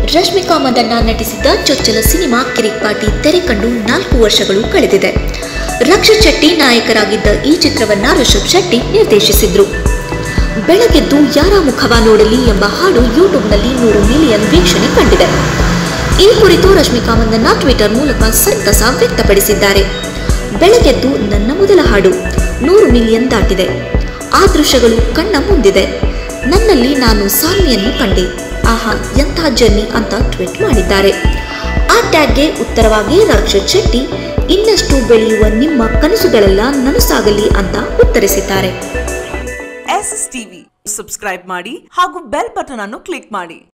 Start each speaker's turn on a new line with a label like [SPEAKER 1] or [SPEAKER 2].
[SPEAKER 1] ರಶ್ಮಿಕಾ ಮಂದಣ್ಣ ನಟಿಸಿದ್ದ ಚೊಚ್ಚಲ ಸಿನಿಮಾ ಕಿರಿಕ್ ಪಾಟಿ ತೆರೆ ಕಂಡು ನಾಲ್ಕು ವರ್ಷಗಳು ಕಳೆದಿದೆ ರಕ್ಷಿತ್ ಶೆಟ್ಟಿ ನಾಯಕರಾಗಿದ್ದ ಈ ಚಿತ್ರವನ್ನ ರಿಷಬ್ ಶೆಟ್ಟಿ ನಿರ್ದೇಶಿಸಿದ್ರು ಬೆಳಗೆದ್ದು ಯಾರ ಮುಖವ ನೋಡಲಿ ಎಂಬ ಹಾಡು ಯೂಟ್ಯೂಬ್ನಲ್ಲಿ ನೂರು ಮಿಲಿಯನ್ ವೀಕ್ಷಣೆ ಕಂಡಿದೆ ಈ ಕುರಿತು ರಶ್ಮಿಕಾ ಮಂದಣ್ಣ ಟ್ವಿಟರ್ ಮೂಲಕ ಸಂತಸ ವ್ಯಕ್ತಪಡಿಸಿದ್ದಾರೆ ಬೆಳಗೆದ್ದು ನನ್ನ ಮೊದಲ ಹಾಡು ನೂರು ಮಿಲಿಯನ್ ದಾಟಿದೆ ಆ ದೃಶ್ಯಗಳು ಕಣ್ಣ ಮುಂದಿದೆ ನನ್ನಲ್ಲಿ ನಾನು ಸಾನ್ವಿಯನ್ನು ಕಂಡೆ ಆಹಾ ಎಂಥ ಜರ್ನಿ ಅಂತ ಟ್ವೀಟ್ ಮಾಡಿದ್ದಾರೆ ಆ ಟ್ಯಾಗ್ಗೆ ಉತ್ತರವಾಗಿ ರಕ್ಷಿತ್ ಶೆಟ್ಟಿ ಇನ್ನಷ್ಟು ಬೆಳೆಯುವ ನಿಮ್ಮ ಕನಸುಗಳೆಲ್ಲ ನನಸಾಗಲಿ ಅಂತ ಉತ್ತರಿಸಿದ್ದಾರೆ
[SPEAKER 2] ಎಸ್ ಎಸ್ ಟಿವಿ ಸಬ್ಸ್ಕ್ರೈಬ್ ಮಾಡಿ ಹಾಗೂ ಬೆಲ್ ಬಟನ್ ಅನ್ನು ಕ್ಲಿಕ್ ಮಾಡಿ